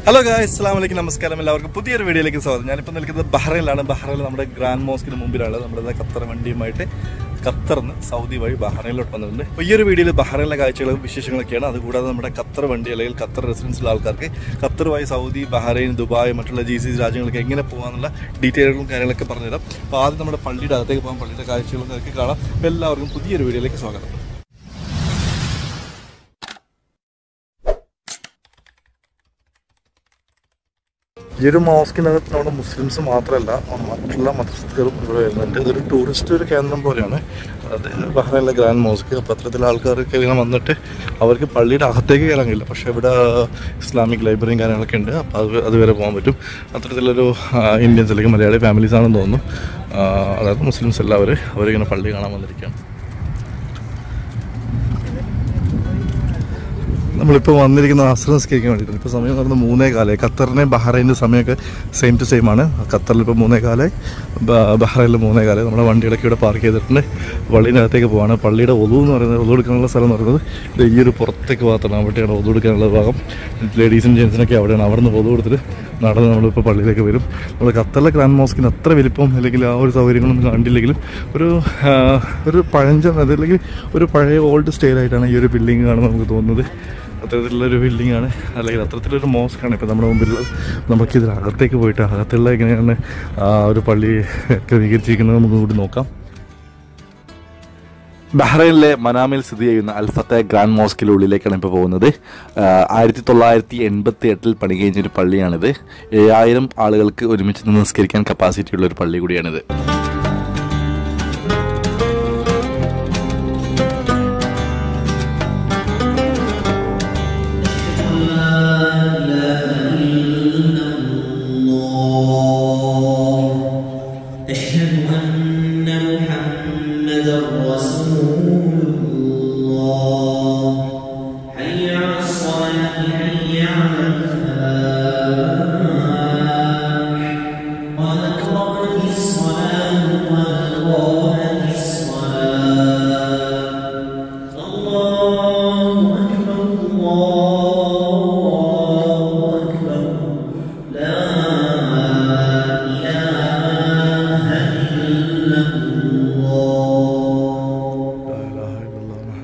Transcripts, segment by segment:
Hello guys അസ്സാം വലൈക്കും നമസ്കാരം എല്ലാവർക്കും പുതിയൊരു വീഡിയോയിലേക്ക് സ്വാഗതം ഞാനിപ്പോൾ നിൽക്കുന്നത് ബഹ്റൈനിലാണ് ബഹ്റൈനിൽ നമ്മുടെ ഗ്രാൻഡ് മോസ്കിന് മുമ്പിലാണ് നമ്മുടെ ഖത്തർ വണ്ടിയുമായിട്ട് ഖത്തറിന്ന് സൗദി വഴി ബഹ്റൈനിലോട്ട് വന്നിട്ടുണ്ട് അപ്പോൾ ഈ ഒരു വീഡിയോയിൽ ബഹ്റൈനിലെ കാഴ്ചകളും വിശേഷങ്ങളൊക്കെയാണ് അതുകൂടാതെ നമ്മുടെ ഖത്തർ വണ്ടി അല്ലെങ്കിൽ ഖത്തർ റെസിഡൻസിലുള്ള ആൾക്കാർക്ക് ഖത്തർ വഴി സൗദി ബഹ്റൈൻ ദുബായ് മറ്റുള്ള ജി സി രാജ്യങ്ങളൊക്കെ എങ്ങനെ പോകാമെന്നുള്ള ഡീറ്റെയിലുകളും കാര്യങ്ങളൊക്കെ പറഞ്ഞുതരാം അപ്പോൾ ആദ്യം നമ്മുടെ പള്ളിയുടെ അകത്തേക്ക് പോകാം പള്ളിയുടെ കാഴ്ചകളും ഒക്കെ കാണാം അപ്പോൾ എല്ലാവർക്കും പുതിയൊരു വീഡിയോയിലേക്ക് സ്വാഗതം ഈ ഒരു മോസ്കിനകത്ത് നമ്മുടെ മുസ്ലിംസ് മാത്രമല്ല മറ്റുള്ള മതസ്ഥരും ഇവിടെ വരുന്നുണ്ട് ഇതൊരു ടൂറിസ്റ്റ് ഒരു കേന്ദ്രം പോലെയാണ് അത് ബഹ്റൈനിലെ ഗ്രാൻഡ് മോസ്ക് അപ്പോൾ അത്തരത്തിലുള്ള ആൾക്കാർക്ക് ഇങ്ങനെ വന്നിട്ട് അവർക്ക് പള്ളിയുടെ അകത്തേക്ക് കയറാൻ കഴിയില്ല പക്ഷേ ഇവിടെ ഇസ്ലാമിക് ലൈബ്രറിയും കാര്യങ്ങളൊക്കെ ഉണ്ട് അപ്പോൾ അത് അതുവരെ പോകാൻ പറ്റും അത്തരത്തിലൊരു ആ, ഇന്ത്യൻസ് അല്ലെങ്കിൽ മലയാളി ഫാമിലീസ് ആണെന്ന് തോന്നുന്നു ആ, അതായത് മുസ്ലിംസ് എല്ലാവരും അവരിങ്ങനെ പള്ളി കാണാൻ വന്നിരിക്കുകയാണ് നമ്മളിപ്പോൾ വന്നിരിക്കുന്ന ആശ്രമസ്കരിക്കാൻ വേണ്ടിയിട്ടാണ് ഇപ്പോൾ സമയം പറയുന്നത് മൂന്നേ കാലായി ഖത്തറിനെ ബഹ്റൈൻ്റെ സമയമൊക്കെ സെയിം ടു സെയിം ആണ് ഖത്തറിൽ ഇപ്പോൾ മൂന്നേ കാലായി ബ- ബഹ്റൈനിൽ മൂന്നേ കാലായി നമ്മുടെ വണ്ടികളൊക്കെ ഇവിടെ പാർക്ക് ചെയ്തിട്ടുണ്ട് പള്ളീൻ്റെ അകത്തേക്ക് പോവാണ് പള്ളിയുടെ ഒതു എന്ന് പറയുന്നത് ഒതു എടുക്കാനുള്ള സ്ഥലം എന്ന് പറയുന്നത് ഇത് ഈ ഒരു പുറത്തേക്ക് ഭാഗത്താണ് അവിടെയാണ് ഒതു എടുക്കാനുള്ള ഭാഗം ലേഡീസും ജെൻസിനൊക്കെ അവിടെയാണ് അവിടെ നിന്ന് ഒതു കൊടുത്തിട്ട് നടന്ന് നമ്മളിപ്പോൾ പള്ളിയിലേക്ക് വരും നമ്മൾ ഖത്തറിലെ ഗ്രാൻഡ് മോസ്കിന് അത്ര വലിപ്പം അല്ലെങ്കിൽ ആ ഒരു സൗകര്യങ്ങളൊന്നും കണ്ടില്ലെങ്കിലും ഒരു ആ, ഒരു പഴഞ്ചൻ അതല്ലെങ്കിൽ ഒരു പഴയ ഓൾഡ് സ്റ്റൈലായിട്ടാണ് ഈ ഒരു ബിൽഡിംഗ് കാണുന്നത് നമുക്ക് തോന്നുന്നത് അത്തരത്തിലുള്ളൊരു ബിൽഡിംഗ് ആണ് അല്ലെങ്കിൽ അത്തരത്തിലൊരു മോസ്കാണ് ഇപ്പോൾ നമ്മുടെ മുമ്പിലുള്ളത് നമുക്ക് ഇതിനകത്തേക്ക് പോയിട്ട് അകത്തുള്ള എങ്ങനെയാണ് ആ ഒരു പള്ളി ക്രമീകരിച്ചിരിക്കുന്നത് നമുക്ക് കൂടി നോക്കാം ബഹ്റൈനിലെ മനാമിൽ സ്ഥിതി ചെയ്യുന്ന അൽഫത്തെ ഗ്രാൻഡ് മോസ്കിന്റെ ഉള്ളിലേക്കാണ് ഇപ്പോൾ പോകുന്നത് ആയിരത്തി തൊള്ളായിരത്തി എൺപത്തി എട്ടിൽ പണി കഴിഞ്ഞൊരു പള്ളിയാണിത് ഏഴായിരം ആളുകൾക്ക് ഒരുമിച്ച് നിന്ന് നിസ്കരിക്കാൻ കപ്പാസിറ്റി ഉള്ള ഒരു പള്ളി കൂടിയാണിത് أشهد أن محمدا رسول الله حي على الصلاة حي على الفلاح قد قامت الصلاة قد قامت الصلاة الله أكبر الله أكبر لا إله إلا الله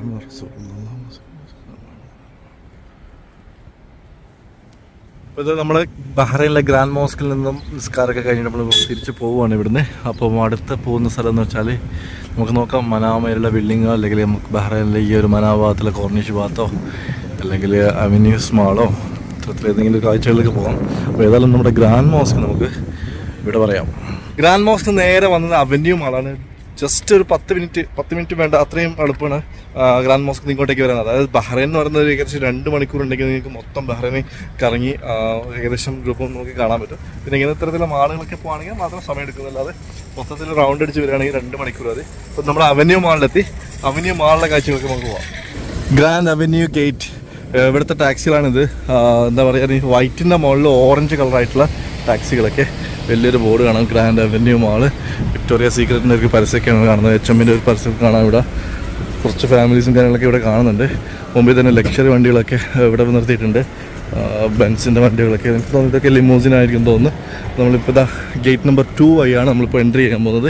ഇത് നമ്മൾ ബഹ്റൈനിലെ ഗ്രാൻഡ് മോസ്കിൽ നിന്നും നിസ്കാരമൊക്കെ കഴിഞ്ഞിട്ട് നമ്മൾ തിരിച്ച് പോവുകയാണ് ഇവിടുന്ന് അപ്പം അടുത്ത പോകുന്ന സ്ഥലം എന്ന് വെച്ചാൽ നമുക്ക് നോക്കാം മനാമയിലുള്ള ബിൽഡിങ്ങോ അല്ലെങ്കിൽ നമുക്ക് ബഹ്റൈനിലെ ഈ ഒരു മനാ ഭാഗത്തിലെ കോർണിഷ് ഭാഗത്തോ അല്ലെങ്കിൽ അവന്യൂസ് മാളോ ഇത്തരത്തിൽ ഏതെങ്കിലും കാഴ്ചകളിലേക്ക് പോകാം അപ്പോൾ ഏതായാലും നമ്മുടെ ഗ്രാൻഡ് മോസ്ക് നമുക്ക് ഇവിടെ പറയാം ഗ്രാൻഡ് മോസ്ക് നേരെ വന്നത് അവന്യൂ മാളാണ് ജസ്റ്റ് ഒരു പത്ത് മിനിറ്റ് പത്ത് മിനിറ്റ് വേണ്ട അത്രയും എളുപ്പമാണ് ആ, ഗ്രാൻഡ് മോസ്ക് ഇങ്ങോട്ടേക്ക് വരാൻ അതായത് ബഹ്റൈൻ എന്ന് പറയുന്നത് ഏകദേശം രണ്ട് മണിക്കൂർ ഉണ്ടെങ്കിൽ നിങ്ങൾക്ക് മൊത്തം ബഹ്റൈനിൽ കറങ്ങി ആ, ഏകദേശം രൂപം നമുക്ക് കാണാൻ പറ്റും പിന്നെ ഇങ്ങനെ ഇത്തരത്തിലുള്ള മാളുകളൊക്കെ പോകുകയാണെങ്കിൽ മാത്രം സമയം എടുക്കുന്നതല്ലാതെ മൊത്തത്തിൽ റൗണ്ട് അടിച്ച് വരികയാണെങ്കിൽ രണ്ട് മണിക്കൂർ മതി ഇപ്പം നമ്മുടെ അവന്യൂ മാളിലെത്തി അവന്യൂ മാളിലെ കാഴ്ചകളൊക്കെ നമുക്ക് പോവാം ഗ്രാൻഡ് അവന്യൂ ഗേറ്റ് ഇവിടുത്തെ ടാക്സികളാണിത് ആ, എന്താ പറയുക ഈ വൈറ്റിൻ്റെ മുകളിൽ ഓറഞ്ച് കളറായിട്ടുള്ള ടാക്സികളൊക്കെ വലിയൊരു ബോർഡ് കാണാം ഗ്രാൻഡ് അവന്യൂ മാള് വിക്ടോറിയ സീക്രറ്റിൻ്റെ ഒരു പരസ്യമൊക്കെയാണ് കാണുന്നത് എച്ച് എമ്മിൻ്റെ ഒരു പരസ്യം കാണാം ഇവിടെ കുറച്ച് ഫാമിലീസും കാര്യങ്ങളൊക്കെ ഇവിടെ കാണുന്നുണ്ട് മുമ്പിൽ തന്നെ ലക്ഷറി വണ്ടികളൊക്കെ ഇവിടെ നിർത്തിയിട്ടുണ്ട് ബെൻസിൻ്റെ വണ്ടികളൊക്കെ എനിക്ക് തോന്നുന്നു ഇതൊക്കെ ലിമോസിനായിരിക്കും തോന്നുന്നു നമ്മളിപ്പോൾ ഇതാ ഗേറ്റ് നമ്പർ ടു വഴിയാണ് നമ്മളിപ്പോൾ എൻട്രി ചെയ്യാൻ പോകുന്നത്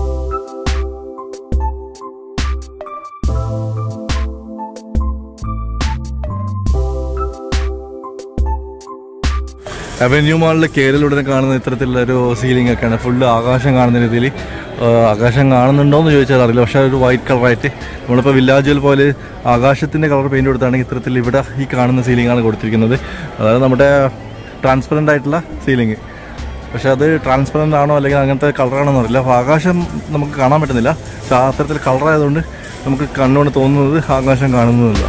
അവന്യൂ മാളിലെ കേരളുടനെ കാണുന്ന ഇത്തരത്തിലുള്ള ഒരു സീലിംഗ് ഒക്കെയാണ് ഫുള്ള് ആകാശം കാണുന്ന രീതിയിൽ ആകാശം കാണുന്നുണ്ടോ എന്ന് ചോദിച്ചാൽ അറിയില്ല പക്ഷേ ഒരു വൈറ്റ് കളറായിട്ട് നമ്മളിപ്പോൾ വില്ലാജുകൾ പോലെ ആകാശത്തിൻ്റെ കളർ പെയിൻറ് കൊടുത്താണെങ്കിൽ ഇത്തരത്തിൽ ഇവിടെ ഈ കാണുന്ന സീലിംഗ് ആണ് കൊടുത്തിരിക്കുന്നത് അതായത് നമ്മുടെ ട്രാൻസ്പെറൻ്റ് ആയിട്ടുള്ള സീലിംഗ് പക്ഷെ അത് ട്രാൻസ്പെറൻ്റ് ആണോ അല്ലെങ്കിൽ അങ്ങനത്തെ കളറാണോ എന്നറിയില്ല അപ്പോൾ ആകാശം നമുക്ക് കാണാൻ പറ്റുന്നില്ല പക്ഷെ ആ അത്തരത്തിൽ കളറായതുകൊണ്ട് നമുക്ക് കണ്ണുകൊണ്ട് തോന്നുന്നത് ആകാശം കാണുന്നതല്ല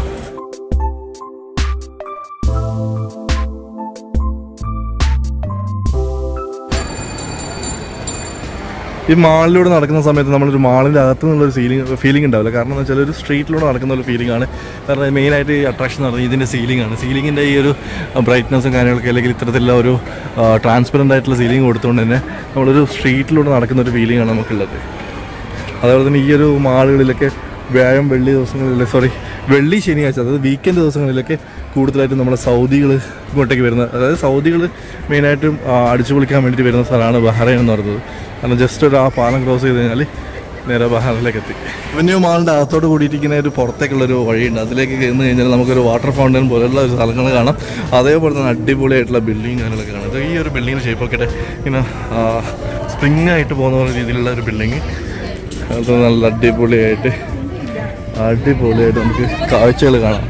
ഈ മാളിലൂടെ നടക്കുന്ന സമയത്ത് നമ്മളൊരു മാളിൻ്റെ അകത്തു നിന്നുള്ളൊരു ഫീലിംഗ് ഫീലിംഗ് ഉണ്ടാവില്ല കാരണം എന്ന് വെച്ചാൽ ഒരു സ്ട്രീറ്റിലൂടെ നടക്കുന്ന ഒരു ഫീലിംഗ് ആണ് കാരണം മെയിനായിട്ട് ഈ അട്രാക്ഷൻ എന്ന് പറയുന്നത് ഇതിൻ്റെ സീലിംഗ് ആണ് സീലിങ്ങിൻ്റെ ഈ ഒരു ബ്രൈറ്റ്നസ്സും കാര്യങ്ങളൊക്കെ അല്ലെങ്കിൽ ഇത്തരത്തിലുള്ള ഒരു ട്രാൻസ്പെറൻ്റ് ആയിട്ടുള്ള സീലിംഗ് കൊടുത്തുകൊണ്ട് തന്നെ നമ്മളൊരു സ്ട്രീറ്റിലൂടെ നടക്കുന്ന ഒരു ഫീലിംഗ് ആണ് നമുക്കുള്ളത് അതേപോലെ തന്നെ ഈ ഒരു മാളുകളിലൊക്കെ വ്യാഴം വെള്ളി ദിവസങ്ങളിൽ സോറി വെള്ളി ശനിയാഴ്ച അതായത് വീക്കെൻഡ് ദിവസങ്ങളിലൊക്കെ കൂടുതലായിട്ടും നമ്മളെ സൗദികൾ ഇങ്ങോട്ടേക്ക് വരുന്നത് അതായത് സൗദികൾ മെയിനായിട്ടും ആ, അടിച്ചു പൊളിക്കാൻ വേണ്ടിയിട്ട് വരുന്ന സ്ഥലമാണ് ബഹ്റൈൻ എന്ന് പറയുന്നത് കാരണം ജസ്റ്റ് ഒരു ആ പാലം ക്രോസ് ചെയ്ത് കഴിഞ്ഞാൽ നേരെ ബഹ്റൈനിലേക്ക് എത്തി അവന്യൂ മാളിൻ്റെ അകത്തോട് കൂടിയിരിക്കുന്ന ഒരു പുറത്തേക്കുള്ള ഒരു വഴിയുണ്ട് അതിലേക്ക് കയറി കഴിഞ്ഞാൽ നമുക്കൊരു വാട്ടർ ഫൗണ്ടൻ പോലെയുള്ള ഒരു സ്ഥലങ്ങൾ കാണാം അതേപോലെ തന്നെ അടിപൊളിയായിട്ടുള്ള ബിൽഡിങ് കാര്യങ്ങളൊക്കെ കാണാം ഇത് ഈ ഒരു ബിൽഡിങ്ങിന് ഷേപ്പൊക്കെ ഇങ്ങനെ സ്പ്രിങ് ആയിട്ട് പോകുന്ന പോലെ രീതിയിലുള്ള ഒരു ബിൽഡിങ് അത് നല്ല അടിപൊളിയായിട്ട് അടിപൊളിയായിട്ട് നമുക്ക് കാഴ്ചകൾ കാണാം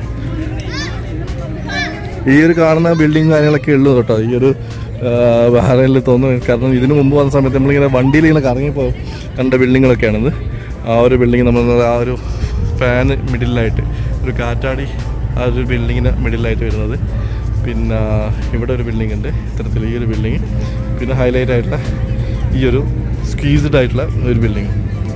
ഈ ഒരു കാണുന്ന ബിൽഡിങ് കാര്യങ്ങളൊക്കെ ഉള്ളൂ കേട്ടോ ഈ ഒരു ബഹ്റൈനിൽ തോന്നുന്നു കാരണം ഇതിനു മുമ്പ് വന്ന സമയത്ത് നമ്മളിങ്ങനെ വണ്ടിയിൽ ഇങ്ങനെ കറങ്ങിപ്പോ കണ്ട ബിൽഡിങ്ങുകളൊക്കെയാണിത് ആ ഒരു ബിൽഡിങ് നമ്മൾ ആ ഒരു ഫാന് മിഡിലായിട്ട് ഒരു കാറ്റാടി ആ ഒരു ബിൽഡിങ്ങിന് മിഡിലായിട്ട് വരുന്നത് പിന്നെ ഇവിടെ ഒരു ബിൽഡിംഗ് ഉണ്ട് ഇത്തരത്തിൽ ഈ ഒരു ബിൽഡിങ് പിന്നെ ഹൈലൈറ്റ് ആയിട്ടുള്ള ഈ ഒരു സ്ക്വീസ്ഡ് ആയിട്ടുള്ള ഒരു ബിൽഡിങ്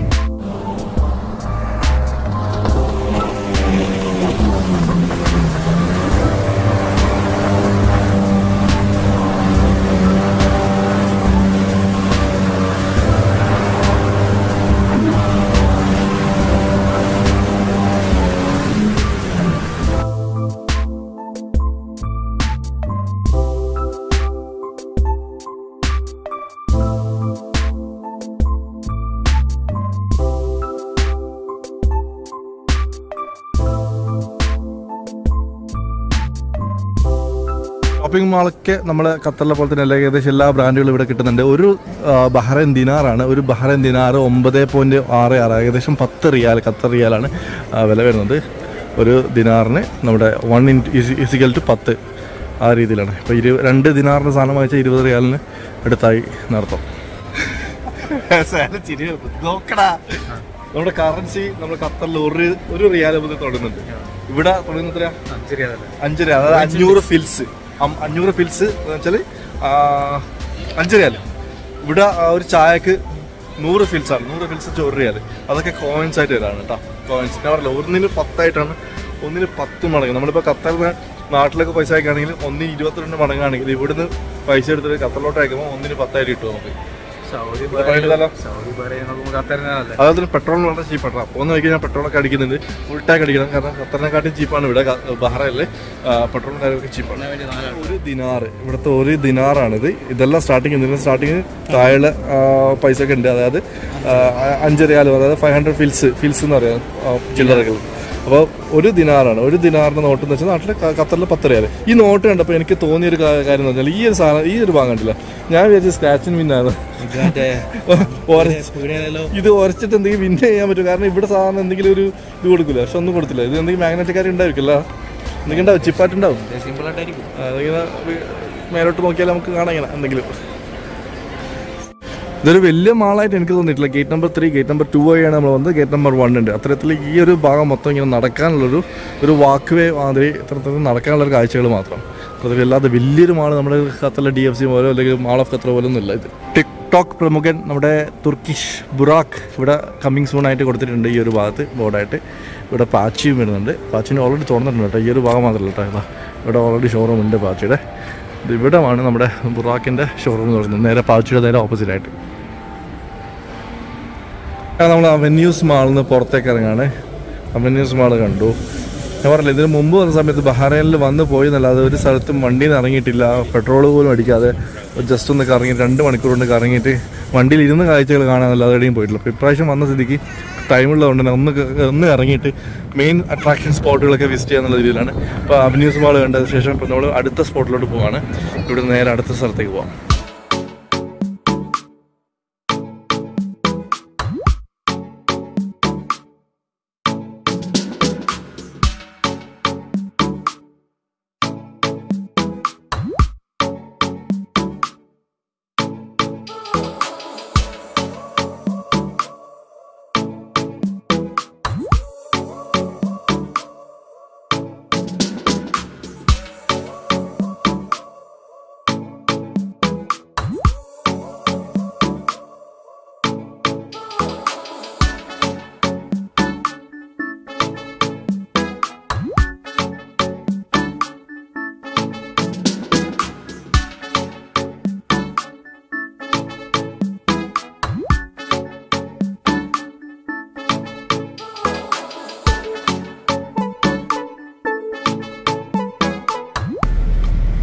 ഷോപ്പിംഗ് മാളൊക്കെ നമ്മളെ ഖത്തറിലെ പോലെ തന്നെ എല്ലാ ഏകദേശം എല്ലാ ബ്രാൻഡുകളും ഇവിടെ കിട്ടുന്നുണ്ട് ഒരു ആ, ബഹ്റൈൻ ദിനാറാണ് ഒരു ബഹ്റൈൻ ദിനാർ ഒമ്പത് പോയിന്റ് ആറ് ആറ് ഏകദേശം പത്ത് റിയാൽ ഖത്തർ റിയാലാണ് ആ, വില വരുന്നത് ഒരു ദിനാറിന് നമ്മുടെ വൺ ഇൻ ഇസിക്കൽ ടു പത്ത് ആ രീതിയിലാണ് ഇപ്പോൾ ഇരു രണ്ട് ദിനാറിന് സാധനം വാങ്ങിച്ചാൽ ഇരുപത് റിയാലിന് അടുത്തായി നടത്തും നോക്കടാ നമ്മുടെ കറൻസി നമ്മുടെ ഖത്തറിൽ ഒരു ഒരു റിയാൽ മുതൽ തുടങ്ങുന്നുണ്ട് ഇവിടെ തുടങ്ങുന്നത് എത്രയാ? അഞ്ച് റിയാൽ അതായത് അഞ്ഞൂറ് ഫിൽസ് അം- അഞ്ഞൂറ് ഫിൽസ് എന്ന് വെച്ചാൽ അഞ്ച് റിയാൽ ഇവിടെ ആ ഒരു ചായക്ക് നൂറ് ഫിൽസ് ആണ് നൂറ് ഫിൽസ് ഒരു റിയാൽ അതൊക്കെ കോയിൻസ് ആയിട്ട് വരാണ് കേട്ടോ കോയിൻസ് ഞാൻ പറഞ്ഞില്ല ഒന്നിന് പത്തായിട്ടാണ് ഒന്നിന് പത്ത് മടങ്ങ് നമ്മളിപ്പോൾ ഖത്തറിന് നാട്ടിലൊക്കെ പൈസ അയക്കുകയാണെങ്കിൽ ഒന്നിന് ഇരുപത്തിരണ്ട് മടങ്ങാണെങ്കിൽ ഇവിടുന്ന് പൈസ എടുത്തിട്ട് ഖത്തറിലോട്ട് അയക്കുമ്പോൾ ഒന്നിന് പത്തായിട്ട് കിട്ടും നമുക്ക് സൗദി ഇത് പതിനെട്ട് സൗദി പറയുന്നത് ഖത്തറിനല്ലേ അതുപോലെ പെട്രോൾ വളരെ ചീപ്പാണ് അപ്പോൾ ഒന്ന് നോക്കി ഞാൻ പെട്രോളൊക്കെ അടിക്കുന്നുണ്ട് ഫുൾ ടാങ്ക് അടിക്കണം കാരണം ഖത്തറിനെക്കാട്ടും ചീപ്പാണ് ഇവിടെ ബഹ്റൈനിൽ പെട്രോളും കാര്യമൊക്കെ ചീപ്പാണ് ഒരു ദിനാറ് ഇവിടുത്തെ ഒരു ദിനാറാണിത് ഇതെല്ലാം സ്റ്റാർട്ടിങ് ഇതിന്റെ സ്റ്റാർട്ടിങ് താഴെ പൈസ ഒക്കെ ഉണ്ട് അതായത് ആ, അഞ്ച് റിയാലും അതായത് ഫൈവ് ഹൺഡ്രഡ് ഫിൽസ് ഫിൽസ് എന്ന് പറയാം ആ, ചില്ലറകൾ അപ്പോൾ ഒരു ദിനാറാണ് ഒരു ദിനാറിന്റെ നോട്ട് എന്ന് വെച്ചാൽ നാട്ടിൽ ഖത്തറിൽ പത്ത് റിയാൽ ഈ നോട്ട് കണ്ടപ്പോൾ എനിക്ക് തോന്നിയ ഒരു കാ- കാര്യം എന്ന് പറഞ്ഞാൽ ഈ ഒരു സാധനം ഈ ഒരു ഭാഗം കണ്ടില്ല ഞാൻ വിചാരിച്ച സ്ക്രാച്ചിന് പിന്നാണ് ഇത് ഉരച്ചിട്ട് എന്തെങ്കിലും വിൻ ചെയ്യാൻ പറ്റും കാരണം ഇവിടെ സാധാരണ എന്തെങ്കിലും ഒരു ഇത് കൊടുക്കില്ല പക്ഷെ ഒന്നും കൊടുത്തില്ല ഇത് എന്തെങ്കിലും മാഗ്നറ്റിക് കാര്യം ഉണ്ടായിരിക്കില്ല എന്തെങ്കിലും ഉണ്ടാവും ചിപ്പായിട്ട് ഉണ്ടാവും സിമ്പിൾ ആയിട്ടായിരിക്കും അതിങ്ങനെ മേലോട്ട് നോക്കിയാൽ നമുക്ക് കാണാം ഇങ്ങനെ എന്തെങ്കിലും ഇതൊരു വലിയ മാളായിട്ട് എനിക്ക് തോന്നിയിട്ടില്ല gate number three gate number two വഴിയാണ് നമ്മൾ വന്നത് ഗേറ്റ് നമ്പർ വൺ ഉണ്ട് അത്തരത്തിൽ ഈ ഒരു ഭാഗം മൊത്തം ഇങ്ങനെ നടക്കാനുള്ളൊരു ഒരു വാക്ക് വേ മാതിരി ഇത്തരത്തിൽ നടക്കാനുള്ള കാഴ്ചകൾ മാത്രം അതൊക്കെ അല്ലാതെ വലിയൊരു മാള് നമ്മുടെ ഖത്തറിലെ ഡി എഫ് സി പോലോ അല്ലെങ്കിൽ മാൾ ഓഫ് ഖത്തർ പോലെ ഒന്നുമില്ല ഇത് ടിക്ടോക്ക് പ്രമുഖൻ നമ്മുടെ തുർക്കിഷ് ബുറാക്ക് ഇവിടെ കമ്മിങ് സൂൺ ആയിട്ട് കൊടുത്തിട്ടുണ്ട് ഈ ഒരു ഭാഗത്ത് ബോർഡായിട്ട് ഇവിടെ പാച്ചിയും വരുന്നുണ്ട് പാച്ചിന് ഓൾറെഡി തുറന്നിട്ടുണ്ട് കേട്ടോ ഈ ഒരു ഭാഗം മാത്രമല്ല കേട്ടോ ഇതാ ഇവിടെ ഓൾറെഡി ഷോറൂം ഉണ്ട് പാച്ചിയുടെ ഇത് ഇവിടമാണ് നമ്മുടെ ബുറാക്കിൻ്റെ ഷോറൂം തുടങ്ങുന്നത് നേരെ പാച്ചിയുടെ നേരെ ഓപ്പോസിറ്റായിട്ട് നമ്മൾ അവന്യൂസ് മാളിൽ നിന്ന് പുറത്തേക്ക് ഇറങ്ങാണ് അവന്യൂസ് മാൾ കണ്ടു ഞാൻ പറഞ്ഞില്ല ഇതിന് മുമ്പ് വന്ന സമയത്ത് ബഹ്റൈനിൽ വന്ന് പോയി എന്നല്ലാതെ ഒരു സ്ഥലത്തും വണ്ടിയിൽ നിന്ന് ഇറങ്ങിയിട്ടില്ല പെട്രോൾ പോലും അടിക്കാതെ ജസ്റ്റ് ഒന്ന് കറങ്ങി രണ്ട് മണിക്കൂർ കൊണ്ട് കറങ്ങിയിട്ട് വണ്ടിയിൽ ഇരുന്ന് കാഴ്ചകൾ കാണാനല്ലാതെ എവിടെയും പോയിട്ടില്ല അപ്പോൾ ഇപ്രാവശ്യം വന്ന സ്ഥിതിക്ക് ടൈമുള്ളതുകൊണ്ട് തന്നെ ഒന്ന് ക- ഒന്ന് ഇറങ്ങിയിട്ട് മെയിൻ അട്രാക്ഷൻ സ്പോട്ടുകളൊക്കെ വിസിറ്റ് ചെയ്യാന്നുള്ള രീതിയിലാണ് അപ്പോൾ അവന്യൂസ് മാൾ കണ്ടതിന് ശേഷം ഇപ്പോൾ നമ്മൾ അടുത്ത സ്പോട്ടിലോട്ട് പോവാണ് ഇവിടെ നേരെ അടുത്ത സ്ഥലത്തേക്ക് പോവാം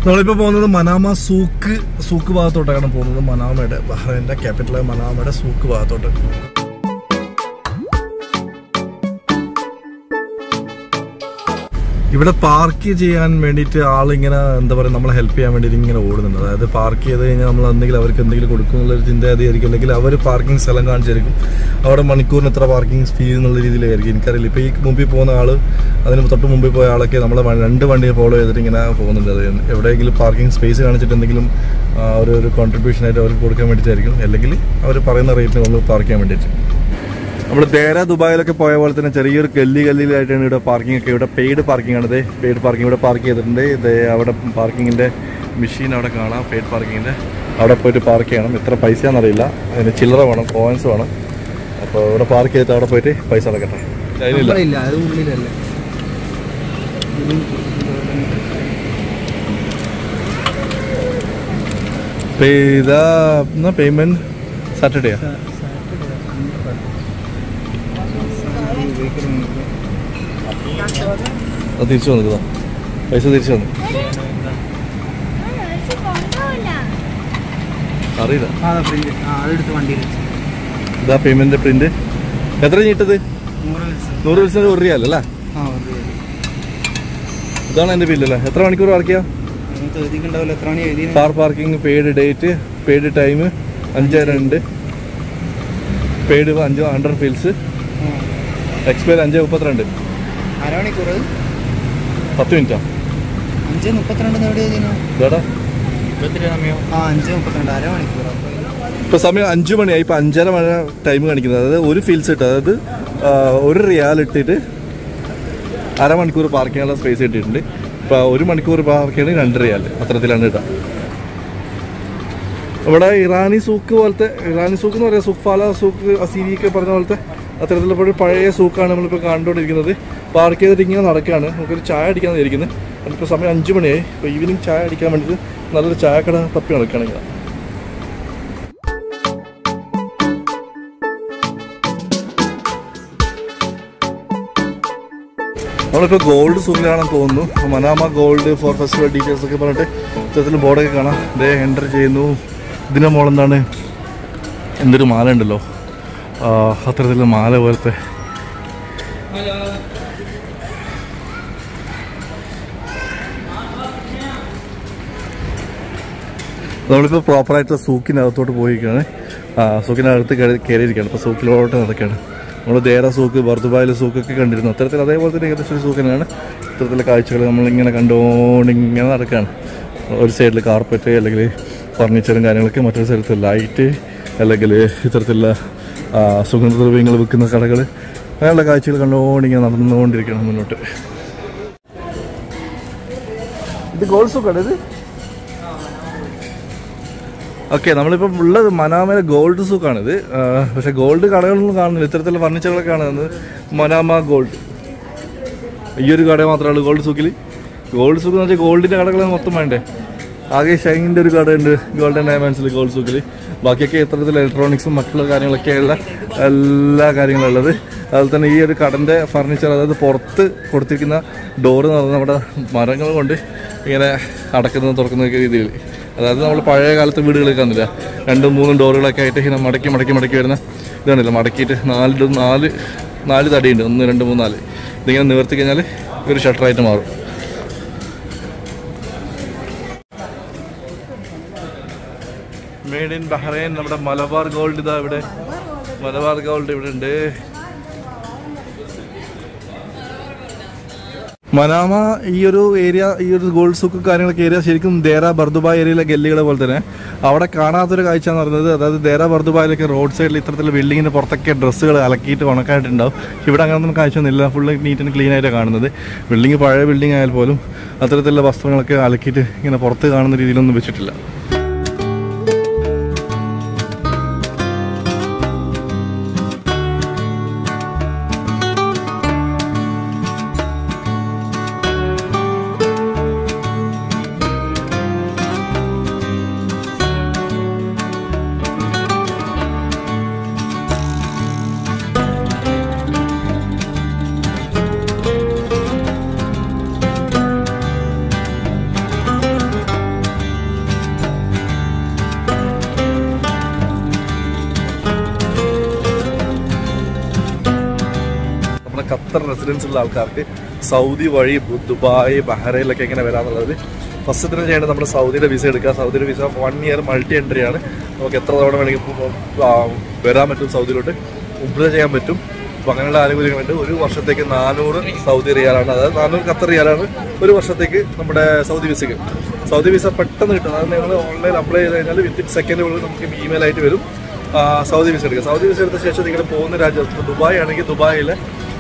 നമ്മളിപ്പോൾ പോകുന്നത് മനാമ സൂക്ക് സൂക്ക് ഭാഗത്തോട്ടാണ് പോകുന്നത് മനാമയുടെ ബഹ്റൈൻ്റെ ക്യാപിറ്റലായ മനാമയുടെ സൂക്ക് ഭാഗത്തോട്ട് ഇവിടെ പാർക്ക് ചെയ്യാൻ വേണ്ടിയിട്ട് ആളിങ്ങനെ എന്താ പറയുക നമ്മളെ ഹെൽപ്പ് ചെയ്യാൻ വേണ്ടിയിട്ട് ഇങ്ങനെ ഓടുന്നുണ്ട് അതായത് പാർക്ക് ചെയ്ത് കഴിഞ്ഞാൽ നമ്മൾ എന്തെങ്കിലും അവർക്ക് എന്തെങ്കിലും കൊടുക്കും എന്നുള്ളൊരു ചിന്താഗതിയായിരിക്കും അല്ലെങ്കിൽ അവർ പാർക്കിംഗ് സ്ഥലം കാണിച്ചായിരിക്കും അവിടെ മണിക്കൂറിന് എത്ര പാർക്കിംഗ് ഫീ എന്നുള്ള രീതിയിലായിരിക്കും എനിക്കറിയില്ല ഇപ്പോൾ ഈ മുമ്പിൽ പോകുന്ന ആൾ അതിന് തൊട്ട് മുമ്പിൽ പോയ ആളൊക്കെ നമ്മളെ വ- രണ്ട് വണ്ടിയെ ഫോളോ ചെയ്തിട്ട് ഇങ്ങനെ പോകുന്നുണ്ട് അത് എവിടെയെങ്കിലും പാർക്കിംഗ് സ്പേസ് കാണിച്ചിട്ട് എന്തെങ്കിലും ആ, ഒരു ഒരു കോൺട്രിബ്യൂഷൻ ആയിട്ട് അവർക്ക് കൊടുക്കാൻ വേണ്ടിയിട്ടായിരിക്കും അല്ലെങ്കിൽ അവർ പറയുന്ന റേറ്റിന് നമ്മൾ പാർക്ക് ചെയ്യാൻ വേണ്ടിയിട്ട് നമ്മൾ ദേര ദുബായിലൊക്കെ പോയ പോലെ തന്നെ ചെറിയൊരു ഗല്ലി ഗല്ലിയിലായിട്ടാണ് ഇവിടെ പാർക്കിംഗ് ഒക്കെ ഇവിടെ പെയ്ഡ് പാർക്കിംഗ് ആണ് പെയ്ഡ് പാർക്കിംഗ് ഇവിടെ പാർക്ക് ചെയ്തിട്ടുണ്ട് ഇത് അവിടെ പാർക്കിങ്ങിന്റെ മെഷീൻ അവിടെ കാണാം പെയ്ഡ് പാർക്കിങ്ങിന്റെ അവിടെ പോയിട്ട് പാർക്ക് ചെയ്യണം എത്ര പൈസയാണെന്നറിയില്ല അതിന് ചില്ലറ വേണം കോയിൻസ് വേണം അപ്പോൾ ഇവിടെ പാർക്ക് ചെയ്തിട്ട് അവിടെ പോയിട്ട് പൈസ അടക്കട്ടെ അതിനില്ല ഇല്ല അത് ഉള്ളിലല്ലേ ഇതാ പേയ്മെന്റ് സാറ്റർഡേയാ അത് തിരിച്ചു വന്നിട്ടോ പൈസ തിരിച്ചു വന്നു അറിയില്ല ആ പ്രിന്റ് ആ അതെടുത്ത് വണ്ടിയിൽ വെച്ച് ഇതാ പേയ്മെന്റ് പ്രിന്റ് എത്ര നീട്ടത് നൂറ് വിൽസ് നൂറ് ദിവസം ഒരു റിയാൽ അല്ലേ ആ ഒരു ഇതാണ് എൻ്റെ ബില്ലല്ലേ എത്ര മണിക്കൂർ വർക്ക് ചെയ്യാം നിങ്ങൾക്ക് എഴുതിയിട്ടുണ്ടാവില്ല എത്ര മണി എഴുതി car parking paid date paid time അഞ്ച് രണ്ട് പെയ്ഡ് അഞ്ച് ഹൺഡ്രഡ് ഫീൽസ് എക്സ്പയർ അഞ്ച് മുപ്പത്തിരണ്ട് അരമണിക്കൂർ പത്ത് മിനിറ്റാ അഞ്ച് മുപ്പത്തിരണ്ട് എവിടെ എഴുതിനു ഇതാടാ ആ അഞ്ച് മുപ്പത്തിരണ്ട് അരമണിക്കൂർ ഇപ്പൊ സമയം അഞ്ചു മണിയായി ഇപ്പൊ അഞ്ചര മണി ടൈം കാണിക്കുന്നത് അതായത് ഒരു ഫീൽസ് ഇട്ട് അതായത് ആ, ഒരു റിയാൽ ഇട്ടിട്ട് അരമണിക്കൂർ പാർക്ക് ചെയ്യാനുള്ള സ്പേസ് ഇട്ടിട്ടുണ്ട് ഇപ്പൊ ഒരു മണിക്കൂർ പാർക്ക് ചെയ്യണമെങ്കിൽ രണ്ട് റിയാൽ അത്തരത്തിലാണ് ഇടുക ഇവിടെ ഇറാനി സൂക്ക് പോലത്തെ ഇറാനി സൂക്ക് എന്ന് പറയാം സുഖ്ഫാല സൂക്ക് അസീരി ഒക്കെ പറഞ്ഞ പോലത്തെ അത്തരത്തിലുള്ള ഒരു പഴയ സൂക്കാണ് നമ്മളിപ്പോൾ കണ്ടുകൊണ്ടിരിക്കുന്നത് പാർക്ക് ചെയ്തിട്ട് ഇങ്ങനെ നടക്കുകയാണ് നമുക്കൊരു ചായ അടിക്കാൻ ഇരിക്കുന്നത് അതിപ്പോൾ സമയം അഞ്ച് മണിയായി ഇപ്പോൾ ഈവനിങ് ചായ അടിക്കാൻ വേണ്ടിയിട്ട് നല്ലൊരു ചായക്കട തപ്പി നടക്കുകയാണെങ്കിൽ നമ്മളിപ്പോൾ ഗോൾഡ് സൂക്കിലാണെന്ന് തോന്നുന്നു Manama gold for festival details ഒക്കെ പറഞ്ഞിട്ട് ഇത്തരത്തിൽ ബോർഡൊക്കെ കാണാം ഇതേ എൻ്റർ ചെയ്യുന്നു ഇതിൻ്റെ മോളെന്താണ് എന്തൊരു മാല ഉണ്ടല്ലോ ആ, അത്തരത്തിലുള്ള മാല പോലത്തെ നമ്മളിപ്പോൾ പ്രോപ്പറായിട്ട് സൂക്കിനകത്തോട്ട് പോയിരിക്കുകയാണ് ആ സൂക്കിനകത്ത് കയറി- കയറിയിരിക്കുകയാണ് ഇപ്പോൾ സൂക്കിലോട്ട് നടക്കുകയാണ് നമ്മൾ ദേര സൂക്ക് ബർദുബായിലെ സൂക്കൊക്കെ കണ്ടിരുന്നു അത്തരത്തിൽ അതേപോലെ തന്നെ ഏകദേശം ഒരു സൂക്ക് തന്നെയാണ് ഇത്തരത്തിലുള്ള കാഴ്ചകൾ നമ്മളിങ്ങനെ കണ്ടുകൊണ്ട് ഇങ്ങനെ നടക്കുകയാണ് ഒരു സൈഡിൽ കാർപ്പറ്റ് അല്ലെങ്കിൽ ഫർണിച്ചറും കാര്യങ്ങളൊക്കെ മറ്റൊരു സ്ഥലത്ത് ലൈറ്റ് അല്ലെങ്കിൽ ഇത്തരത്തിലുള്ള ആ, സുഗന്ധദ്രവ്യങ്ങൾ വിൽക്കുന്ന കടകൾ അങ്ങനെയുള്ള കാഴ്ചകൾ കണ്ടുകൊണ്ട് ഇങ്ങനെ നടന്നുകൊണ്ടിരിക്കുകയാണ് മുന്നോട്ട് ഇത് ഗോൾഡ് സൂക്കാണ് ഇത് ഓക്കെ നമ്മളിപ്പം ഉള്ളത് മനാമയിലെ ഗോൾഡ് സൂക്കാണിത് ആ, പക്ഷെ ഗോൾഡ് കടകളൊന്നും കാണുന്നില്ല ഇത്തരത്തിലുള്ള ഫർണിച്ചറുകളൊക്കെ കാണുന്നത് മനാമ ഗോൾഡ് ഈ ഒരു കട മാത്രമേ ഉള്ളൂ ഗോൾഡ് സൂക്കിൽ ഗോൾഡ് സൂക്ക് എന്ന് വെച്ചാൽ ഗോൾഡിന്റെ കടകൾ മൊത്തം വേണ്ടേ ആകെ ഷൈനിന്റെ ഒരു കടയുണ്ട് ഗോൾഡൻ ഡയമണ്ട്സിൽ ഗോൾഡ് സൂക്കിൽ ബാക്കിയൊക്കെ ഇത്തരത്തിൽ ഇലക്ട്രോണിക്സും മറ്റുള്ള കാര്യങ്ങളൊക്കെയുള്ള എല്ലാ കാര്യങ്ങളും ഉള്ളത് അതുപോലെ തന്നെ ഈ ഒരു കടന്റെ ഫർണിച്ചർ അതായത് പുറത്ത് കൊടുത്തിരിക്കുന്ന ഡോറ് എന്ന് പറഞ്ഞാൽ നമ്മുടെ മരങ്ങൾ കൊണ്ട് ഇങ്ങനെ അടക്കുന്ന തുറക്കുന്ന രീതിയിൽ അതായത് നമ്മൾ പഴയ കാലത്തെ വീടുകളൊക്കെ കാണില്ല രണ്ടും മൂന്നും ഡോറുകളൊക്കെ ആയിട്ട് ഇങ്ങനെ മടക്കി മടക്കി മടക്കി വരുന്ന ഇതാണല്ലോ മടക്കിയിട്ട് നാല് ഡോ- നാല് നാല് തടിയുണ്ട് ഒന്ന് രണ്ട് മൂന്ന് നാല് ഇതിങ്ങനെ നിവർത്തി കഴിഞ്ഞാൽ ഒരു ഷട്ടറായിട്ട് മാറും മെയ്ഡ് ഇൻ ബഹ്റൈൻ നമ്മുടെ മലബാർ ഗോൾഡ് ഇതാ ഇവിടെ മലബാർ ഗോൾഡ് ഇവിടെ ഉണ്ട് മനാമ ഈ ഒരു ഏരിയ ഈ ഒരു ഗോൾഡ് സൂക്ക് കാര്യങ്ങളൊക്കെ ഏരിയ ശരിക്കും ദേര ബർദുബായ് ഏരിയയിലെ ഗല്ലികളെ പോലെ തന്നെ അവിടെ കാണാത്തൊരു കാഴ്ച എന്ന് പറയുന്നത് അതായത് ദേര ബർദുബായിലൊക്കെ റോഡ് സൈഡിൽ ഇത്തരത്തിലുള്ള ബിൽഡിങ്ങിന്റെ പുറത്തൊക്കെ ഡ്രസ്സുകൾ അലക്കിയിട്ട് ഉണക്കായിട്ടുണ്ടാവും ഇവിടെ അങ്ങനൊന്നും കാഴ്ചയൊന്നുമില്ല ഫുള്ള് നീറ്റ് ആൻഡ് ക്ലീൻ ആയിട്ടാണ് കാണുന്നത് ബിൽഡിംഗ് പഴയ ബിൽഡിംഗ് ആയാൽ പോലും അത്തരത്തിലുള്ള വസ്ത്രങ്ങളൊക്കെ അലക്കിയിട്ട് ഇങ്ങനെ പുറത്ത് കാണുന്ന രീതിയിലൊന്നും വെച്ചിട്ടില്ല ഖത്തർ റെസിഡൻസ് ഉള്ള ആൾക്കാർക്ക് സൗദി വഴി ദു- ദുബായ് ബഹ്റൈനിലൊക്കെ എങ്ങനെ വരാന്നുള്ളത് ഫസ്റ്റ് തന്നെ ചെയ്യേണ്ടത് നമ്മുടെ സൗദിയുടെ വിസ എടുക്കുക സൗദിയുടെ visa one year multi entry ആണ് നമുക്ക് എത്ര തവണ വേണമെങ്കിൽ ഇപ്പൊ, ആ, വരാൻ പറ്റും സൗദിയിലോട്ട് ഉംറ ചെയ്യാൻ പറ്റും അപ്പൊ അങ്ങനെയുള്ള ആനുകൂല്യങ്ങളുണ്ട് ഒരു വർഷത്തേക്ക് നാനൂറ് സൗദി റിയാലാണ് അതായത് നാനൂറ് ഖത്തർ റിയാലാണ് ഒരു വർഷത്തേക്ക് നമ്മുടെ സൗദി വിസയ്ക്ക് സൗദി വിസ പെട്ടെന്ന് കിട്ടും അതായത് നിങ്ങൾ ഓൺലൈൻ അപ്ലൈ ചെയ്ത് കഴിഞ്ഞാൽ വിത്തിൻ സെക്കൻഡുകളിൽ നമുക്ക് ഇമെയിൽ ആയിട്ട് വരും ആ, സൗദി വിസ എടുക്കുക സൗദി വിസ എടുത്ത ശേഷം നിങ്ങൾ പോകുന്ന രാജ്യം ഇപ്പൊ ദുബായ് ആണെങ്കിൽ ദുബായിലെ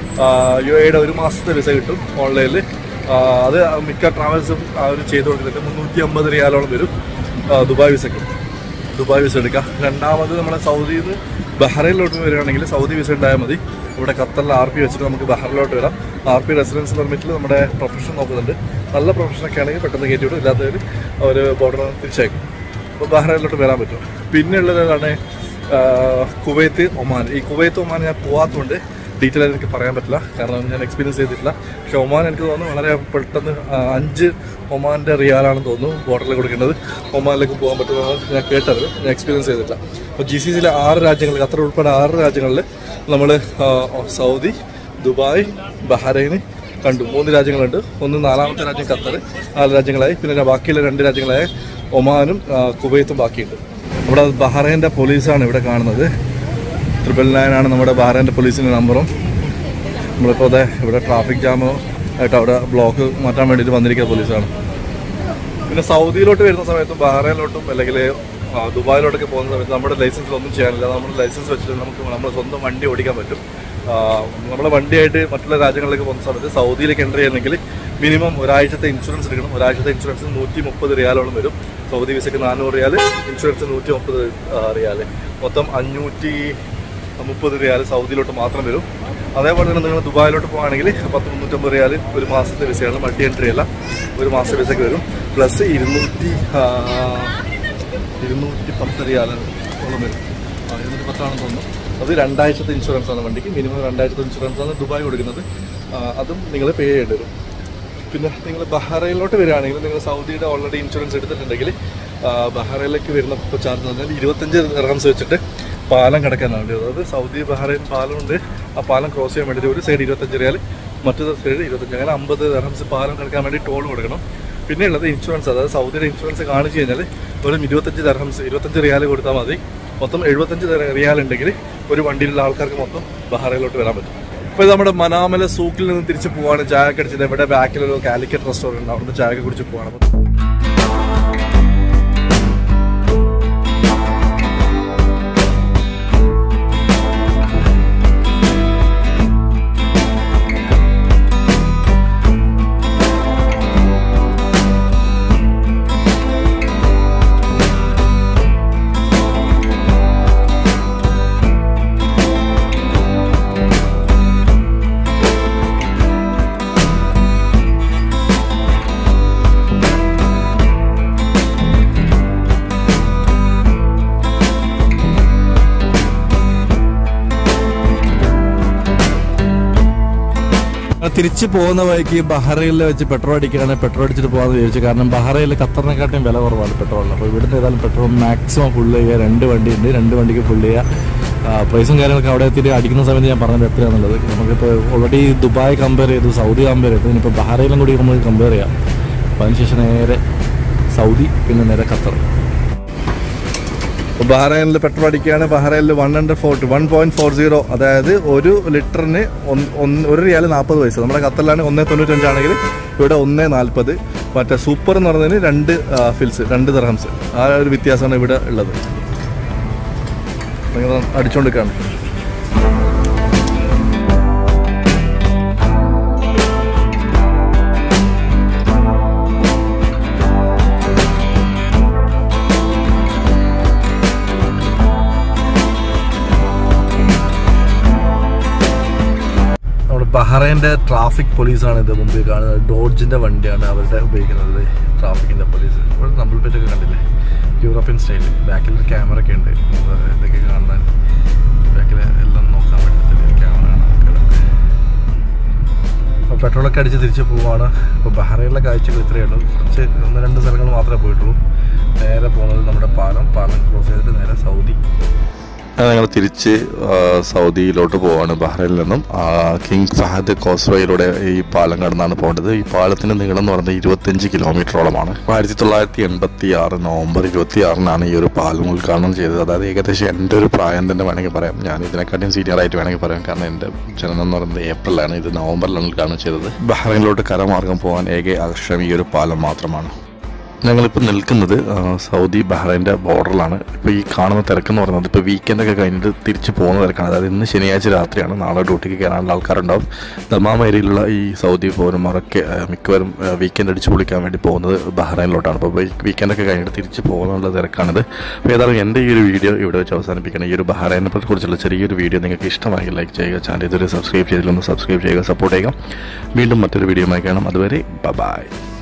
യു എയുടെ ഒരു മാസത്തെ വിസ കിട്ടും ഓൺലൈനിൽ അത് മിക്ക ട്രാവൽസും അവർ ചെയ്ത് കൊടുക്കുന്നുണ്ട് മുന്നൂറ്റി അമ്പത് റിയാലോളം വരും ആ, ദുബായ് വിസയ്ക്ക് ദുബായ് വിസ എടുക്കാം രണ്ടാമത് നമ്മുടെ സൗദിയിൽ നിന്ന് ബഹ്റൈനിലോട്ട് വരികയാണെങ്കിൽ സൗദി വിസ ഉണ്ടായാൽ മതി ഇവിടെ ഖത്തറിൽ ആർ പി വെച്ചിട്ട് നമുക്ക് ബഹ്റിലോട്ട് വരാം ആർ പി റെസിഡൻസ് പെർമിറ്റിൽ നമ്മുടെ പ്രൊഫഷൻ നോക്കുന്നുണ്ട് നല്ല പ്രൊഫഷനൊക്കെ ആണെങ്കിൽ പെട്ടെന്ന് കയറ്റി വിടും ഇല്ലാത്തവർ അവർ ബോർഡർ തിരിച്ചയക്കും അപ്പോൾ ബഹ്റൈനിലോട്ട് വരാൻ പറ്റും പിന്നെ ഉള്ളതാണ് കുവൈത്ത് ഒമാൻ ഈ കുവൈത്ത് ഒമാൻ ഞാൻ പോകാത്തതുകൊണ്ട് ഡീറ്റെയിൽ ആയിട്ട് എനിക്ക് പറയാൻ പറ്റില്ല കാരണം ഞാൻ എക്സ്പീരിയൻസ് ചെയ്തിട്ടില്ല പക്ഷെ ഒമാൻ എനിക്ക് തോന്നുന്നു വളരെ പെട്ടെന്ന് ആ, അഞ്ച് ഒമാൻ്റെ റിയാലാണെന്ന് തോന്നുന്നു ബോർഡറിൽ കൊടുക്കേണ്ടത് ഒമാനിലേക്ക് പോകാൻ പറ്റുമെന്ന് ഞാൻ കേട്ടത് ഞാൻ എക്സ്പീരിയൻസ് ചെയ്തിട്ടില്ല അപ്പോൾ ജി സി സിയിലെ ആറ് രാജ്യങ്ങൾ ഖത്തർ ഉൾപ്പെടെ ആറ് രാജ്യങ്ങളിൽ നമ്മൾ സൗദി ദുബായ് ബഹ്റൈൻ കണ്ടു മൂന്ന് രാജ്യങ്ങളുണ്ട് ഒന്ന് നാലാമത്തെ രാജ്യം ഖത്തർ നാല് രാജ്യങ്ങളായി പിന്നെ ബാക്കിയുള്ള രണ്ട് രാജ്യങ്ങളായ ഒമാനും ആ, കുവൈത്തും ബാക്കിയുണ്ട് നമ്മുടെ ബഹ്റൈൻ്റെ പോലീസാണ് ഇവിടെ കാണുന്നത് ട്രിപ്പിൾ നയൻ ആണ് നമ്മുടെ ബഹ്റൈൻ്റെ പോലീസിൻ്റെ നമ്പറും നമ്മളിപ്പോൾ അതെ ഇവിടെ ട്രാഫിക് ജാമോ ആയിട്ട് അവിടെ ബ്ലോക്ക് മാറ്റാൻ വേണ്ടിയിട്ട് വന്നിരിക്കുന്ന പോലീസാണ് പിന്നെ സൗദിയിലോട്ട് വരുന്ന സമയത്തും ബഹ്റൈനിലോട്ടും അല്ലെങ്കിൽ ആ, ദുബായിലോട്ടൊക്കെ പോകുന്ന സമയത്ത് നമ്മുടെ ലൈസൻസിൽ ഒന്നും ചെയ്യാനില്ല നമ്മുടെ ലൈസൻസ് വെച്ചിട്ട് നമുക്ക് നമ്മുടെ സ്വന്തം വണ്ടി ഓടിക്കാൻ പറ്റും ആ, നമ്മളെ വണ്ടിയായിട്ട് മറ്റുള്ള രാജ്യങ്ങളിലേക്ക് പോകുന്ന സമയത്ത് സൗദിയിലേക്ക് എൻ്റർ ചെയ്യണമെങ്കിൽ മിനിമം ഒരാഴ്ചത്തെ ഇൻഷുറൻസ് എടുക്കണം ഒരാഴ്ചത്തെ ഇൻഷുറൻസ് നൂറ്റി മുപ്പത് റിയാലോളം വരും സൗദി വിസയ്ക്ക് നാനൂറ് റിയാൽ ഇൻഷുറൻസ് നൂറ്റി മുപ്പത് റിയാൽ മൊത്തം അഞ്ഞൂറ്റി മുപ്പത് റിയാൽ സൗദിയിലോട്ട് മാത്രം വരും അതേപോലെ തന്നെ നിങ്ങൾ ദുബായിലോട്ട് പോകുകയാണെങ്കിൽ പത്ത് മുന്നൂറ്റമ്പത് റിയാൽ ഒരു മാസത്തെ വിസയാണ് മൾട്ടി എൻട്രി അല്ല ഒരു മാസത്തെ വിസയ്ക്ക് വരും പ്ലസ് ഇരുന്നൂറ്റി ആ, ഇരുന്നൂറ്റി പത്ത് റിയാലാണ് ഓളം വരും ആ, ഇരുന്നൂറ്റി പത്താണെന്ന് തോന്നുന്നു അത് രണ്ടാഴ്ചത്തെ ഇൻഷുറൻസ് ആണ് വണ്ടിക്ക് മിനിമം രണ്ടാഴ്ചത്തെ ഇൻഷുറൻസ് ആണ് ദുബായ് കൊടുക്കുന്നത് ആ, അതും നിങ്ങൾ പേ ചെയ്യേണ്ടി വരും പിന്നെ നിങ്ങൾ ബഹ്റൈനിലോട്ട് വരികയാണെങ്കിൽ നിങ്ങൾ സൗദിയുടെ ഓൾറെഡി ഇൻഷുറൻസ് എടുത്തിട്ടുണ്ടെങ്കിൽ ആ, ബഹ്റൈനിലേക്ക് വരുന്ന ചാർജ് എന്ന് പറഞ്ഞാൽ ഇരുപത്തഞ്ച് റംസ് വെച്ചിട്ട് പാലം കിടക്കാനാണ് വേണ്ടത് അതായത് സൗദി ബഹ്റൈൻ പാലമുണ്ട് ആ പാലം ക്രോസ് ചെയ്യാൻ വേണ്ടിയിട്ട് ഒരു സൈഡ് ഇരുപത്തഞ്ച് റിയാൽ മറ്റൊരു സൈഡ് ഇരുപത്തഞ്ച് അങ്ങനെ അമ്പത് റംസ് പാലം കിടക്കാൻ വേണ്ടി ടോൾ കൊടുക്കണം പിന്നെ ഉള്ളത് ഇൻഷുറൻസ് അതായത് സൗദിയുടെ ഇൻഷുറൻസ് കാണിച്ചു കഴിഞ്ഞാൽ ഒരു ഇരുപത്തഞ്ച് ദർഹംസ് ഇരുപത്തഞ്ച് റിയാൽ കൊടുത്താൽ മതി മൊത്തം എഴുപത്തഞ്ച് റിയാൽ ഉണ്ടെങ്കിൽ ഒരു വണ്ടിയിലുള്ള ആൾക്കാർക്ക് മൊത്തം ബഹ്റൈനിലോട്ട് വരാൻ പറ്റും ഇപ്പോൾ നമ്മുടെ മനാമല സൂക്കിൽ നിന്ന് തിരിച്ച് പോവാണ് ചായ ഒക്കെ അടിച്ചത് ഇവിടെ ബാക്കിലൊരു കാലിക്കറ്റ് റെസ്റ്റോറൻറ്റ് ഉണ്ട് അവിടുന്ന് ചായ ഒക്കെ കുടിച്ച് പോവാണ് അപ്പോൾ തിരിച്ചു പോകുന്ന വഴിക്ക് ബഹ്റൈനിൽ വെച്ച് പെട്രോൾ അടിക്കുകയാണ് പെട്രോൾ അടിച്ചിട്ട് പോകാമെന്ന് വിചാരിച്ചു കാരണം ബഹ്റൈനിൽ ഖത്തറിനെക്കാട്ടും വില കുറവാണ് പെട്രോളിന് അപ്പോൾ ഇവിടുന്ന് ഏതായാലും പെട്രോൾ മാക്സിമം ഫുള്ള് ചെയ്യുക രണ്ട് വണ്ടി ഉണ്ട് രണ്ട് വണ്ടിക്ക് ഫുള്ള് ചെയ്യുക പ്രൈസും കാര്യങ്ങളൊക്കെ അവിടെ എത്തിയിട്ട് അടിക്കുന്ന സമയത്ത് ഞാൻ പറഞ്ഞത് എത്രയാണെന്നുള്ളത് നമുക്കിപ്പോൾ ഓൾറെഡി ദുബായ് കമ്പയർ ചെയ്തു സൗദി കമ്പയർ ചെയ്തു ഇനിയിപ്പോൾ ബഹ്റൈനും കൂടി നമുക്ക് കമ്പയർ ചെയ്യാം അപ്പോൾ അതിനുശേഷം നേരെ സൗദി പിന്നെ നേരെ ഖത്തർ ഇപ്പോൾ ബഹ്റൈനിൽ പെട്രോൾ അടിക്കുകയാണ് ബഹ്റൈനിൽ one hundred forty one point four zero അതായത് ഒരു ലിറ്ററിന് ഒന്ന് ഒന്ന് ഒരു റിയാൽ നാൽപ്പത് പൈസ നമ്മുടെ ഖത്തറിലാണ് ഒന്നേ തൊണ്ണൂറ്റഞ്ചാണെങ്കിൽ ഇവിടെ ഒന്നേ നാൽപ്പത് മറ്റേ സൂപ്പർ എന്ന് പറഞ്ഞതിന് രണ്ട് ആ, ഫിൽസ് രണ്ട് ദർഹംസ് ആ ഒരു വ്യത്യാസമാണ് ഇവിടെ ഉള്ളത് നിങ്ങൾ അടിച്ചുകൊണ്ടിരിക്കുകയാണ് നമ്മുടെ ബഹ്റൈൻ്റെ ട്രാഫിക് പോലീസാണ് ഇത് മുമ്പിൽ കാണുന്നത് ഡോഡ്ജിൻ്റെ വണ്ടിയാണ് അവരുടെ ഉപയോഗിക്കുന്നത് ട്രാഫിക്കിൻ്റെ പോലീസ് ഇവിടെ നമ്പർ പ്ലേറ്റ് ഒക്കെ കണ്ടില്ലേ യൂറോപ്യൻ സ്റ്റൈൽ ബാക്കിൽ ഒരു ക്യാമറ ഒക്കെ ഉണ്ട് നമുക്ക് ഇതൊക്കെ കാണാൻ ബാക്കിൽ എല്ലാം നോക്കാൻ വേണ്ടി ക്യാമറ ആണ് അപ്പോൾ പെട്രോളൊക്കെ അടിച്ച് തിരിച്ച് പോവാണ് ഇപ്പോൾ ബഹ്റൈനിലെ കാഴ്ചകൾ ഇത്രയേ ഉള്ളൂ കുറച്ച് ഒന്ന് രണ്ട് സ്ഥലങ്ങൾ മാത്രമേ പോയിട്ടുള്ളൂ നേരെ പോകുന്നത് നമ്മുടെ പാലം പാലം ക്രോസ് ചെയ്തിട്ട് നേരെ സൗദി ഞങ്ങൾ തിരിച്ച് ആ, സൗദിയിലോട്ട് പോവാണ് ബഹ്റൈനിൽ നിന്നും ആ, കിങ് ഫഹദ് കോസ്വേയിലൂടെ ഈ പാലം കടന്നാണ് പോകേണ്ടത് ഈ പാലത്തിന്റെ നീളം എന്ന് പറയുന്നത് ഇരുപത്തിയഞ്ച് കിലോമീറ്ററോളമാണ് ആയിരത്തി തൊള്ളായിരത്തി എൺപത്തി ആറ് നവംബർ ഇരുപത്തി ആറിനാണ് ഈ ഒരു പാലം ഉദ്ഘാടനം ചെയ്തത് അതായത് ഏകദേശം എൻ്റെ ഒരു പ്രായം തന്നെ വേണമെങ്കിൽ പറയാം ഞാൻ ഇതിനെക്കാട്ടിയും സീനിയർ ആയിട്ട് വേണമെങ്കിൽ പറയാം കാരണം എൻ്റെ ജനനം എന്ന് പറയുന്നത് ഏപ്രിലാണ് ഇത് നവംബറിലാണ് ഉദ്ഘാടനം ചെയ്തത് ബഹ്റൈനിലോട്ട് കരമാർഗം പോകാൻ ഏക ആകർഷണം ഈ ഒരു പാലം മാത്രമാണ് ഞങ്ങളിപ്പോൾ നിൽക്കുന്നത് ആ, സൗദി ബഹ്റൈൻ്റെ ബോർഡറിലാണ് ഇപ്പോൾ ഈ കാണുന്ന തിരക്കെന്ന് പറയുന്നത് ഇപ്പോൾ വീക്കെൻഡൊക്കെ കഴിഞ്ഞിട്ട് തിരിച്ച് പോകുന്ന തിരക്കാണ് അതായത് ഇന്ന് ശനിയാഴ്ച രാത്രിയാണ് നാളെ ഡ്യൂട്ടിക്ക് കയറാനുള്ള ആൾക്കാരുണ്ടാവും ദമാം ഏരിയയിലുള്ള ഈ സൗദി പൗരന്മാരൊക്കെ ആ, മിക്കവരും വീക്കെൻഡ് അടിച്ച് പൊളിക്കാൻ വേണ്ടി പോകുന്നത് ബഹ്റൈനിലോട്ടാണ് അപ്പോൾ വീക്കെൻഡൊക്കെ കഴിഞ്ഞിട്ട് തിരിച്ച് പോകുന്നുള്ള തിരക്കാണിത് അപ്പോൾ ഏതായാലും എൻ്റെ ഈ ഒരു വീഡിയോ ഇവിടെ വെച്ച് അവസാനിപ്പിക്കണം ഈ ഒരു ബഹ്റൈനെ കുറിച്ചുള്ള ചെറിയൊരു വീഡിയോ നിങ്ങൾക്ക് ഇഷ്ടമായെങ്കിൽ ലൈക്ക് ചെയ്യുക ചാനൽ ഇതുവരെ സബ്സ്ക്രൈബ് ചെയ്തില്ലൊന്ന് സബ്സ്ക്രൈബ് ചെയ്യുക സപ്പോർട്ട് ചെയ്യുക വീണ്ടും മറ്റൊരു വീഡിയോ കാണാം അതുവരെ ബൈ